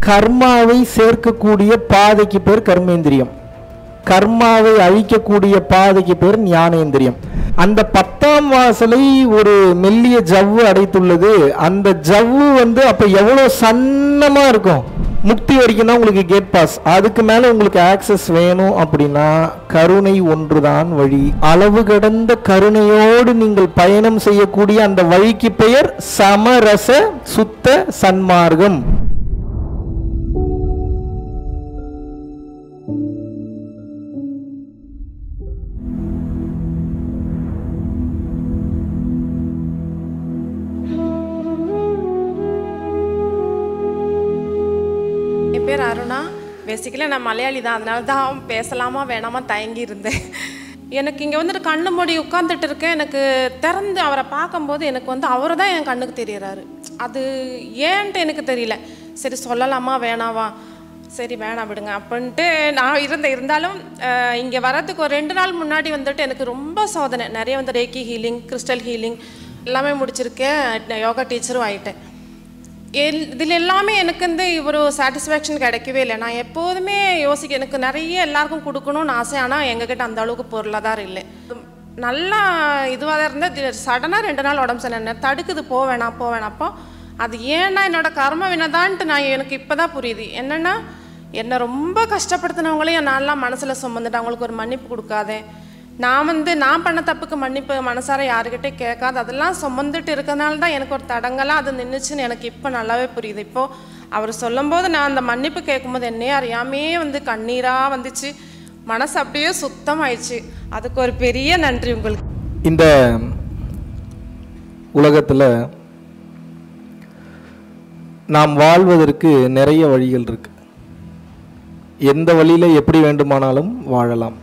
கர்மாவை சேர்க்கக்கூடிய பாதைக்கு பேர் கர்மேந்திரியம் கர்மாவை அழிக்கக்கூடிய பாதைக்கு பேர் ஞானேந்திரியம் அந்த பத்தாம் வாசலை ஒரு மெல்லிய ஜவ்வு அடைத்துள்ளது அந்த ஜவ்வு வந்து அப்ப எவ்வளவு சன்னமா இருக்கும் முக்தி வரைக்கும் தான் உங்களுக்கு கேட் பாஸ் அதுக்கு மேல உங்களுக்கு ஆக்சஸ் வேணும் அப்படின்னா கருணை ஒன்றுதான் வழி அளவு கடந்த கருணையோடு நீங்கள் பயணம் செய்யக்கூடிய அந்த வழிக்கு பெயர் சமரச சுத்த சன்மார்க்கம் என் பேர் அருணா பேசிக்கலி நான் மலையாளி தான் அதனால தான் பேசலாமா வேணாமா தயங்கி இருந்தேன் எனக்கு இங்கே வந்துட்டு கண்ணு மூடி உட்காந்துட்டு இருக்கேன் எனக்கு திறந்து அவரை பார்க்கும்போது எனக்கு வந்து அவர் தான் என் கண்ணுக்கு தெரியறாரு அது ஏன்ட்டு எனக்கு தெரியல சரி சொல்லலாமா வேணாவா சரி வேணாம் விடுங்க அப்படின்ட்டு நான் இருந்தேன் இருந்தாலும் இங்கே வர்றதுக்கு ஒரு ரெண்டு நாள் முன்னாடி வந்துட்டு எனக்கு ரொம்ப சோதனை நிறைய வந்து ரேக்கி ஹீலிங் கிறிஸ்டல் ஹீலிங் எல்லாமே முடிச்சிருக்கேன் நான் யோகா டீச்சரும் ஆயிட்டேன் எல் இதில் எல்லாமே எனக்கு வந்து ஒரு சாட்டிஸ்ஃபேக்ஷன் கிடைக்கவே இல்லை நான் எப்போதுமே யோசிக்க எனக்கு நிறைய எல்லாருக்கும் கொடுக்கணும்னு ஆசை ஆனால் எங்ககிட்ட அந்த அளவுக்கு பொருளாதாரம் இல்லை நல்லா இதுவாக தான் இருந்தால் சடனாக ரெண்டு நாள் உடம்பு சரியில்லை தடுக்குது போ வேணாம் போ வேணாம் அப்போ அது ஏன்னா என்னோட கர்ம வினதான்ட்டு நான் எனக்கு இப்போ தான் புரியுது என்னென்னா என்னை ரொம்ப கஷ்டப்படுத்தினவங்களையும் நான்லாம் மனசில் சுமந்துட்டு அவங்களுக்கு ஒரு மன்னிப்பு கொடுக்காதே நான் வந்து நான் பண்ண தப்புக்கு மன்னிப்பு மனசார யாருக்கிட்டே கேட்காது அதெல்லாம் சுமந்துட்டு இருக்கனால தான் எனக்கு ஒரு தடங்கலாக அது நின்றுச்சுன்னு எனக்கு இப்போ நல்லாவே புரியுது இப்போது அவர் சொல்லும்போது நான் அந்த மன்னிப்பு கேட்கும்போது என்னையே அறியாமே வந்து கண்ணீராக வந்துச்சு மனசு அப்படியே சுத்தமாயிடுச்சு அதுக்கு ஒரு பெரிய நன்றி உங்களுக்கு இந்த உலகத்தில் நாம் வாழ்வதற்கு நிறைய வழிகள் இருக்கு எந்த வழியில் எப்படி வேண்டுமானாலும் வாழலாம்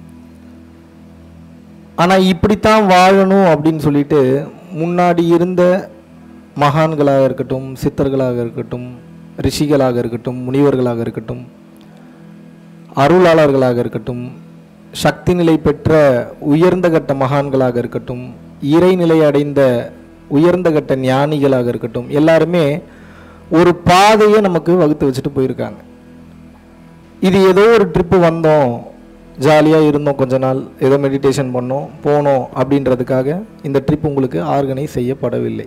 ஆனால் இப்படித்தான் வாழணும் அப்படின்னு சொல்லிட்டு முன்னாடி இருந்த மகான்களாக இருக்கட்டும் சித்தர்களாக இருக்கட்டும் ரிஷிகளாக இருக்கட்டும் முனிவர்களாக இருக்கட்டும் அருளாளர்களாக இருக்கட்டும் சக்தி நிலை பெற்ற உயர்ந்த கட்ட மகான்களாக இருக்கட்டும் இறைநிலை அடைந்த உயர்ந்த கட்ட ஞானிகளாக இருக்கட்டும் எல்லாருமே ஒரு பாதையை நமக்கு வகுத்து வச்சுட்டு போயிருக்காங்க இது ஏதோ ஒரு ட்ரிப்பு வந்தோம் ஜாலியாக இருந்தோம் கொஞ்ச நாள் ஏதோ மெடிடேஷன் பண்ணோம் போனோம் அப்படின்றதுக்காக இந்த ட்ரிப் உங்களுக்கு ஆர்கனைஸ் செய்யப்படவில்லை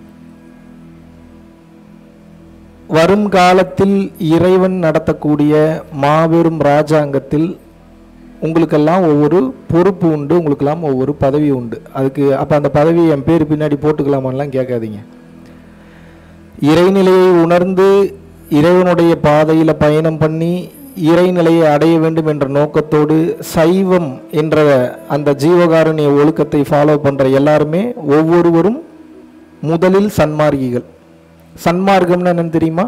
வரும் காலத்தில் இறைவன் நடத்தக்கூடிய மாபெரும் ராஜாங்கத்தில் உங்களுக்கெல்லாம் ஒவ்வொரு பொறுப்பு உண்டு உங்களுக்கெல்லாம் ஒவ்வொரு பதவி உண்டு அதுக்கு அப்போ அந்த பதவி என் பேர் பின்னாடி போட்டுக்கலாமான்லாம் கேட்காதீங்க இறைநிலையை உணர்ந்து இறைவனுடைய பாதையில் பயணம் பண்ணி இறைநிலையை அடைய வேண்டும் என்ற நோக்கத்தோடு சைவம் என்ற அந்த ஜீவகாருண்ய ஒழுக்கத்தை ஃபாலோ பண்ணுற எல்லாருமே ஒவ்வொருவரும் முதலில் சன்மார்கிகள் சன்மார்க்கம்னு என்னன்னு தெரியுமா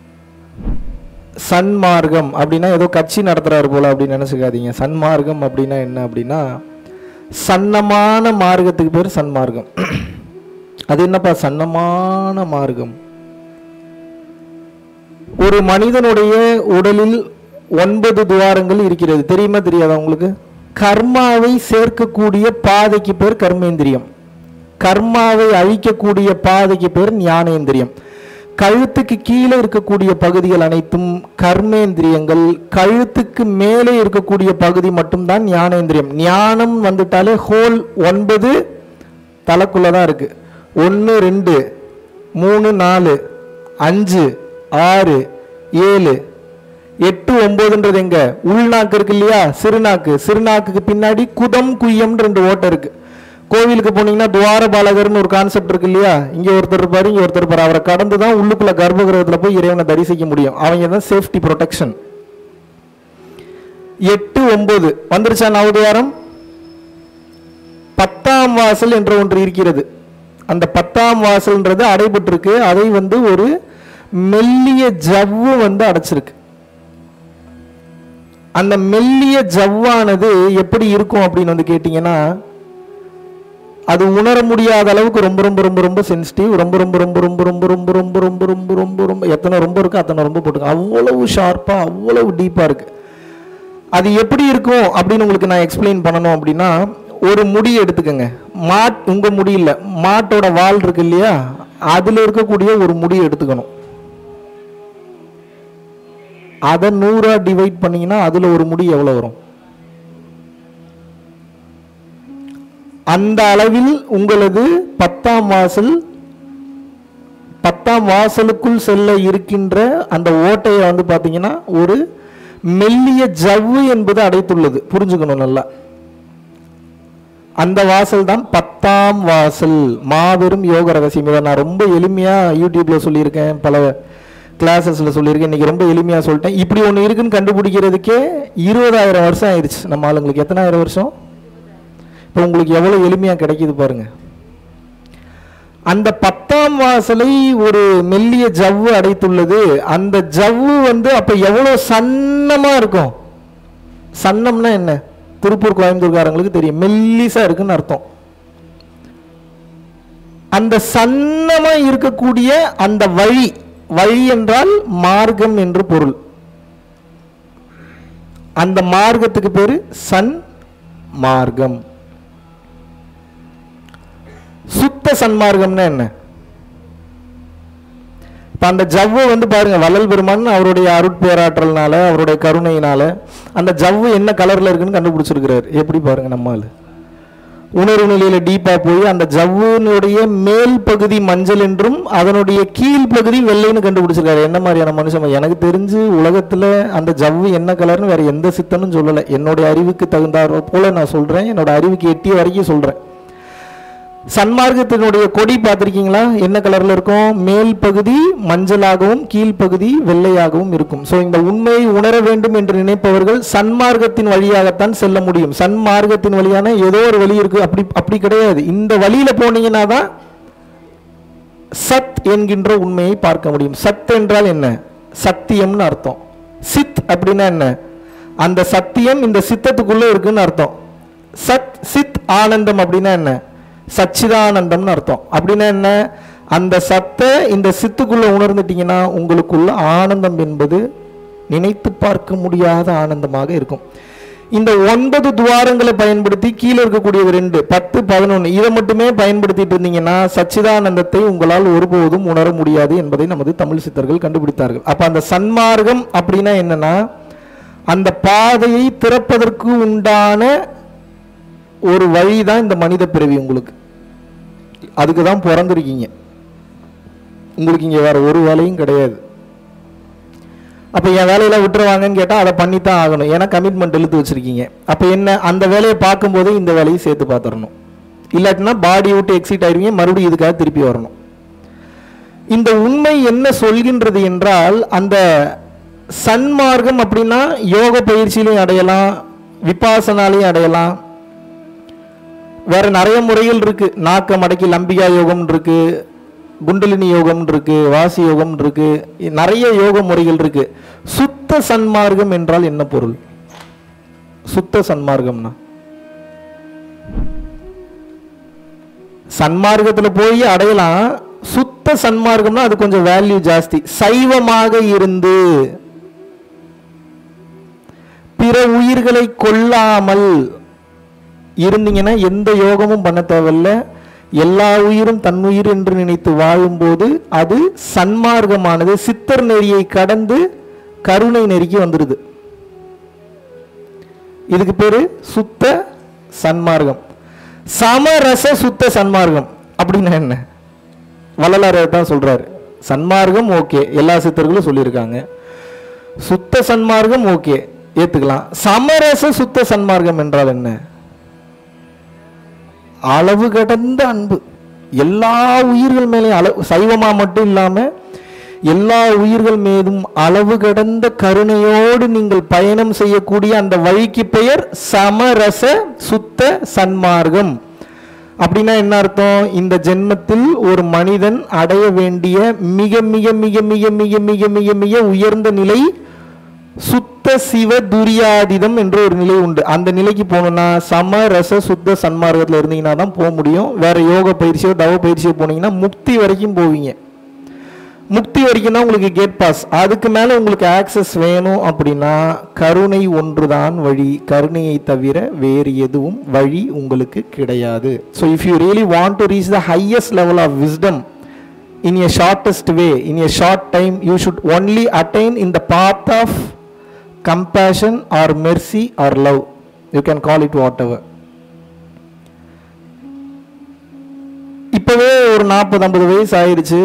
சன்மார்க்கம் அப்படின்னா ஏதோ கட்சி நடத்துறாரு போல அப்படின்னு நினச்சிக்காதீங்க சன்மார்க்கம் அப்படின்னா என்ன அப்படின்னா சன்னமான மார்க்கத்துக்கு பேர் சன்மார்க்கம் அது என்னப்பா சன்னமான மார்க்கம் ஒரு மனிதனுடைய உடலில் ஒன்பது துவாரங்கள் இருக்கிறது தெரியுமா தெரியாதா உங்களுக்கு கர்மாவை சேர்க்கக்கூடிய பாதைக்கு பேர் கர்மேந்திரியம் கர்மாவை அழிக்கக்கூடிய பாதைக்கு பேர் ஞானேந்திரியம் கழுத்துக்கு கீழே இருக்கக்கூடிய பகுதிகள் அனைத்தும் கர்மேந்திரியங்கள் கழுத்துக்கு மேலே இருக்கக்கூடிய பகுதி மட்டும்தான் ஞானேந்திரியம் ஞானம் வந்துட்டாலே ஹோல் ஒன்பது தலைக்குள்ள தான் இருக்கு ஒன்று ரெண்டு மூணு நாலு அஞ்சு ஆறு ஏழு எட்டு ஒன்பதுன்றது எங்க உள்நாக்கு இருக்கு இல்லையா சிறுநாக்கு சிறுநாக்குக்கு பின்னாடி குதம் குய்யம்னு ரெண்டு ஓட்டை இருக்கு கோவிலுக்கு போனீங்கன்னா துவார பாலகர்னு ஒரு கான்செப்ட் இருக்கு இல்லையா இங்க ஒருத்தர் இருப்பாரு இங்க ஒருத்தர் இருப்பாரு அவரை கடந்து தான் உள்ளுக்குள்ள கர்ப்பகிரகத்துல போய் இறைவனை தரிசிக்க முடியும் அவங்க தான் சேஃப்டி ப்ரொடெக்ஷன் எட்டு ஒன்பது வந்துருச்சா நவதுவாரம் பத்தாம் வாசல் என்ற ஒன்று இருக்கிறது அந்த பத்தாம் வாசல்ன்றது அடைபட்டிருக்கு அதை வந்து ஒரு மெல்லிய ஜவ்வு வந்து அடைச்சிருக்கு அந்த மெல்லிய ஜவ்வானது எப்படி இருக்கும் அப்படின்னு வந்து கேட்டிங்கன்னா அது உணர முடியாத அளவுக்கு ரொம்ப ரொம்ப ரொம்ப ரொம்ப சென்சிட்டிவ் ரொம்ப ரொம்ப ரொம்ப ரொம்ப ரொம்ப ரொம்ப ரொம்ப ரொம்ப ரொம்ப ரொம்ப ரொம்ப எத்தனை ரொம்ப இருக்கு அத்தனை ரொம்ப போட்டுருக்கு அவ்வளவு ஷார்ப்பாக அவ்வளவு டீப்பாக இருக்கு அது எப்படி இருக்கும் அப்படின்னு உங்களுக்கு நான் எக்ஸ்பிளைன் பண்ணணும் அப்படின்னா ஒரு முடி எடுத்துக்கோங்க மாட் உங்க முடி இல்லை மாட்டோட வால் இருக்கு இல்லையா அதில் இருக்கக்கூடிய ஒரு முடி எடுத்துக்கணும் அதை நூறா டிவைட் பண்ணீங்கன்னா அதுல ஒரு முடி எவ்வளவு வரும் அந்த அளவில் உங்களது பத்தாம் வாசல் பத்தாம் வாசலுக்குள் செல்ல இருக்கின்ற அந்த ஓட்டையை வந்து பார்த்தீங்கன்னா ஒரு மெல்லிய ஜவ்வு என்பது அடைத்துள்ளது புரிஞ்சுக்கணும் நல்லா அந்த வாசல் தான் பத்தாம் வாசல் மாபெரும் யோக ரகசியம் இதை நான் ரொம்ப எளிமையா யூடியூப்ல சொல்லியிருக்கேன் பல கிளாஸஸ்ல சொல்லியிருக்கேன் இன்னைக்கு ரொம்ப எளிமையா சொல்லிட்டேன் இப்படி ஒன்று இருக்குன்னு கண்டுபிடிக்கிறதுக்கே இருபதாயிரம் வருஷம் ஆயிடுச்சு நம்ம ஆளுங்களுக்கு எத்தனாயிரம் வருஷம் இப்போ உங்களுக்கு எவ்வளவு எளிமையா கிடைக்குது பாருங்க அந்த பத்தாம் வாசலை ஒரு மெல்லிய ஜவ்வு அடைத்துள்ளது அந்த ஜவ்வு வந்து அப்ப எவ்வளவு சன்னமா இருக்கும் சன்னம்னா என்ன திருப்பூர் கோயம்புத்தூர்காரங்களுக்கு தெரியும் மெல்லிசா இருக்குன்னு அர்த்தம் அந்த சன்னமா இருக்கக்கூடிய அந்த வழி வழி என்றால் மார்க்கம் என்று பொருள் அந்த மார்க்கத்துக்கு பேரு சன் மார்க்கம் சுத்த சன்மார்க்கம்னா என்ன இப்ப அந்த ஜவ்வு வந்து பாருங்க வள்ளல் பெருமான் அவருடைய அருட்பேராற்றல்னால அவருடைய கருணையினால அந்த ஜவ்வு என்ன கலர்ல இருக்குன்னு கண்டுபிடிச்சிருக்கிறார் எப்படி பாருங்க நம்மால் உணர்வு நிலையில டீப்பா போய் அந்த ஜவ்வுனுடைய மேல் பகுதி மஞ்சள் என்றும் அதனுடைய கீழ் பகுதி வெள்ளைன்னு கண்டுபிடிச்சிருக்காரு என்ன மாதிரியான மனுஷன் எனக்கு தெரிஞ்சு உலகத்துல அந்த ஜவ்வு என்ன கலர்னு வேற எந்த சித்தனும் சொல்லலை என்னுடைய அறிவுக்கு தகுந்தாற் போல நான் சொல்றேன் என்னோட அறிவுக்கு எட்டிய வரைக்கும் சொல்றேன் சன்மார்க்கத்தினுடைய கொடி பார்த்திருக்கீங்களா என்ன கலர்ல இருக்கும் மேல் பகுதி மஞ்சளாகவும் கீழ்ப்பகுதி வெள்ளையாகவும் இருக்கும் ஸோ இந்த உண்மையை உணர வேண்டும் என்று நினைப்பவர்கள் சன்மார்க்கத்தின் வழியாகத்தான் செல்ல முடியும் சன்மார்க்கத்தின் வழியான ஏதோ ஒரு வழி இருக்கு அப்படி அப்படி கிடையாது இந்த வழியில போனீங்கன்னா தான் சத் என்கின்ற உண்மையை பார்க்க முடியும் சத் என்றால் என்ன சத்தியம்னு அர்த்தம் சித் அப்படின்னா என்ன அந்த சத்தியம் இந்த சித்தத்துக்குள்ள இருக்குன்னு அர்த்தம் சத் சித் ஆனந்தம் அப்படின்னா என்ன சச்சிதானந்தம்னு அர்த்தம் அப்படின்னா என்ன அந்த சத்தை இந்த சித்துக்குள்ள உணர்ந்துட்டீங்கன்னா உங்களுக்குள்ள ஆனந்தம் என்பது நினைத்து பார்க்க முடியாத ஆனந்தமாக இருக்கும் இந்த ஒன்பது துவாரங்களை பயன்படுத்தி கீழே இருக்கக்கூடியது ரெண்டு பத்து பதினொன்று இதை மட்டுமே பயன்படுத்திட்டு இருந்தீங்கன்னா சச்சிதானந்தத்தை உங்களால் ஒருபோதும் உணர முடியாது என்பதை நமது தமிழ் சித்தர்கள் கண்டுபிடித்தார்கள் அப்ப அந்த சன்மார்க்கம் அப்படின்னா என்னன்னா அந்த பாதையை திறப்பதற்கு உண்டான ஒரு வழி தான் இந்த மனித பிறவி உங்களுக்கு அதுக்கு தான் பிறந்திருக்கீங்க உங்களுக்கு இங்கே வேற ஒரு வேலையும் கிடையாது அப்போ என் வேலையெல்லாம் விட்டுருவாங்கன்னு கேட்டால் அதை பண்ணித்தான் ஆகணும் ஏன்னா கமிட்மெண்ட் இழுத்து வச்சிருக்கீங்க அப்போ என்ன அந்த வேலையை பார்க்கும்போதே இந்த வேலையை சேர்த்து பார்த்துடணும் இல்லாட்டினா பாடி விட்டு எக்ஸிட் ஆயிருவீங்க மறுபடியும் இதுக்காக திருப்பி வரணும் இந்த உண்மை என்ன சொல்கின்றது என்றால் அந்த சன்மார்க்கம் அப்படின்னா யோக பயிற்சியிலையும் அடையலாம் விபாசனாலையும் அடையலாம் வேற நிறைய முறைகள் இருக்கு நாக்க மடக்கி லம்பிகா யோகம் இருக்கு குண்டலினி யோகம் இருக்கு வாசி யோகம் இருக்கு நிறைய யோக முறைகள் இருக்கு சுத்த சன்மார்க்கம் என்றால் என்ன பொருள் சுத்த சன்மார்க்கம்னா சன்மார்க்கத்துல போய் அடையலாம் சுத்த சன்மார்க்கம்னா அது கொஞ்சம் வேல்யூ ஜாஸ்தி சைவமாக இருந்து பிற உயிர்களை கொல்லாமல் இருந்தீங்கன்னா எந்த யோகமும் பண்ண தேவையில்ல எல்லா உயிரும் தன் உயிர் என்று நினைத்து வாழும்போது அது சன்மார்க்கமானது சித்தர் நெறியை கடந்து கருணை நெறிக்கு வந்துடுது இதுக்கு பேரு சுத்த சன்மார்க்கம் சமரச சுத்த சன்மார்க்கம் அப்படின்னா என்ன வள்ளலார் தான் சொல்றாரு சன்மார்க்கம் ஓகே எல்லா சித்தர்களும் சொல்லியிருக்காங்க சுத்த சன்மார்க்கம் ஓகே ஏத்துக்கலாம் சமரச சுத்த சன்மார்க்கம் என்றால் என்ன அளவு கடந்த அன்பு எல்லா உயிர்கள் மேலேயும் அளவு சைவமா மட்டும் இல்லாம எல்லா உயிர்கள் மீதும் அளவு கடந்த கருணையோடு நீங்கள் பயணம் செய்யக்கூடிய அந்த வழிக்கு பெயர் சமரச சுத்த சன்மார்க்கம் அப்படின்னா என்ன அர்த்தம் இந்த ஜென்மத்தில் ஒரு மனிதன் அடைய வேண்டிய மிக மிக மிக மிக மிக மிக மிக மிக உயர்ந்த நிலை சுத்த சிவ துரியாதிதம் என்று ஒரு நிலை உண்டு அந்த நிலைக்கு போகணும்னா சம ரச சுத்த சன்மார்க்கத்தில் இருந்தீங்கன்னா தான் போக முடியும் வேற யோக பயிற்சியோ தவ பயிற்சியோ போனீங்கன்னா முக்தி வரைக்கும் போவீங்க முக்தி வரைக்கும் தான் உங்களுக்கு கேட் பாஸ் அதுக்கு மேல உங்களுக்கு ஆக்சஸ் வேணும் அப்படின்னா கருணை ஒன்றுதான் வழி கருணையை தவிர வேறு எதுவும் வழி உங்களுக்கு கிடையாது so if you really want to reach the highest level of wisdom in a shortest way, in a short time, you should only attain in the path of compassion or mercy or love. You can call it whatever. இப்போவே ஒரு நாற்பது ஐம்பது வயசு ஆயிடுச்சு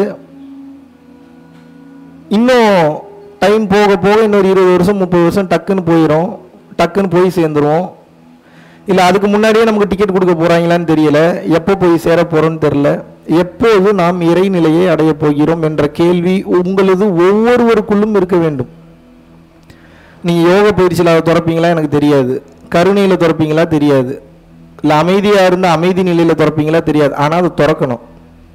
இன்னும் time போக போக இன்னொரு இருபது வருஷம் முப்பது வருஷம் டக்குன்னு போயிடும் டக்குன்னு போய் சேர்ந்துருவோம் இல்லை அதுக்கு முன்னாடியே நமக்கு டிக்கெட் கொடுக்க போகிறாங்களான்னு தெரியல எப்போ போய் சேர போகிறோன்னு தெரியல எப்போது நாம் இறைநிலையை அடைய போகிறோம் என்ற கேள்வி உங்களது ஒவ்வொருவருக்குள்ளும் இருக்க வேண்டும் நீங்கள் யோக பயிற்சியில் அதை திறப்பீங்களா எனக்கு தெரியாது கருணையில் திறப்பீங்களா தெரியாது இல்லை அமைதியாக இருந்து அமைதி நிலையில் திறப்பீங்களா தெரியாது ஆனால் அதை திறக்கணும்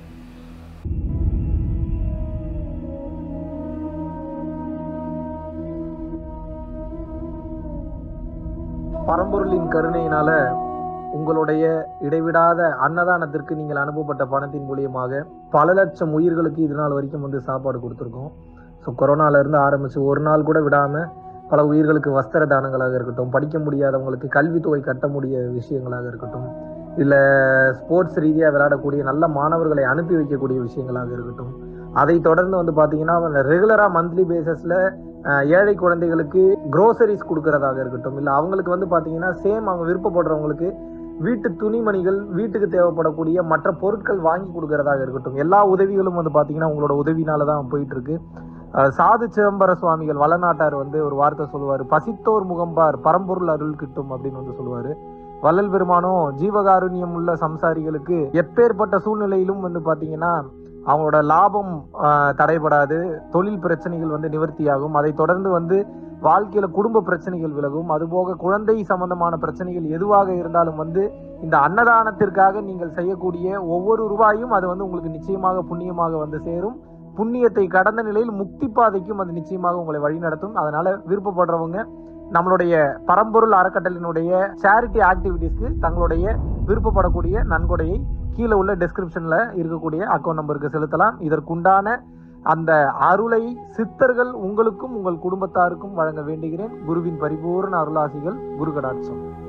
பரம்பொருளின் கருணையினால உங்களுடைய இடைவிடாத அன்னதானத்திற்கு நீங்கள் அனுப்பப்பட்ட பணத்தின் மூலியமாக பல லட்சம் உயிர்களுக்கு இது நாள் வரைக்கும் வந்து சாப்பாடு கொடுத்துருக்கோம் ஸோ கொரோனால இருந்து ஆரம்பிச்சு ஒரு நாள் கூட விடாம பல உயிர்களுக்கு வஸ்திர தானங்களாக இருக்கட்டும் படிக்க முடியாதவங்களுக்கு கல்வித்தொகை கட்ட முடிய விஷயங்களாக இருக்கட்டும் இல்லை ஸ்போர்ட்ஸ் ரீதியாக விளையாடக்கூடிய நல்ல மாணவர்களை அனுப்பி வைக்கக்கூடிய விஷயங்களாக இருக்கட்டும் அதை தொடர்ந்து வந்து பார்த்தீங்கன்னா ரெகுலராக மந்த்லி பேசிஸில் ஏழை குழந்தைகளுக்கு க்ரோசரிஸ் கொடுக்கறதாக இருக்கட்டும் இல்லை அவங்களுக்கு வந்து பார்த்தீங்கன்னா சேம் அவங்க விருப்பப்படுறவங்களுக்கு வீட்டு துணிமணிகள் வீட்டுக்கு தேவைப்படக்கூடிய மற்ற பொருட்கள் வாங்கி கொடுக்கறதாக இருக்கட்டும் எல்லா உதவிகளும் வந்து பார்த்தீங்கன்னா உங்களோட உதவினால தான் போயிட்டு இருக்கு அஹ் சாது சிதம்பர சுவாமிகள் வளநாட்டார் வந்து ஒரு வார்த்தை சொல்லுவார் பசித்தோர் முகம்பார் பரம்பொருள் அருள் கிட்டும் அப்படின்னு வந்து சொல்லுவாரு வள்ளல் பெருமானும் ஜீவகாருண்யம் உள்ள சம்சாரிகளுக்கு எப்பேற்பட்ட சூழ்நிலையிலும் வந்து பாத்தீங்கன்னா அவங்களோட லாபம் ஆஹ், தடைபடாது தொழில் பிரச்சனைகள் வந்து நிவர்த்தியாகும் அதை தொடர்ந்து வந்து வாழ்க்கையில குடும்ப பிரச்சனைகள் விலகும் அதுபோக குழந்தை சம்பந்தமான பிரச்சனைகள் எதுவாக இருந்தாலும் வந்து இந்த அன்னதானத்திற்காக நீங்கள் செய்யக்கூடிய ஒவ்வொரு ரூபாயும் அது வந்து உங்களுக்கு நிச்சயமாக புண்ணியமாக வந்து சேரும் புண்ணியத்தை கடந்த நிலையில் முக்தி பாதைக்கும் அது நிச்சயமாக உங்களை வழிநடத்தும் அதனால விருப்பப்படுறவங்க நம்மளுடைய பரம்பொருள் அறக்கட்டளினுடைய சேரிட்டி ஆக்டிவிட்டீஸ்க்கு தங்களுடைய விருப்பப்படக்கூடிய நன்கொடையை கீழே உள்ள டெஸ்கிரிப்ஷன்ல இருக்கக்கூடிய அக்கௌண்ட் நம்பருக்கு செலுத்தலாம் இதற்குண்டான அந்த அருளை சித்தர்கள் உங்களுக்கும் உங்கள் குடும்பத்தாருக்கும் வழங்க வேண்டுகிறேன் குருவின் பரிபூர்ண அருளாசிகள் குரு கடாட்சம்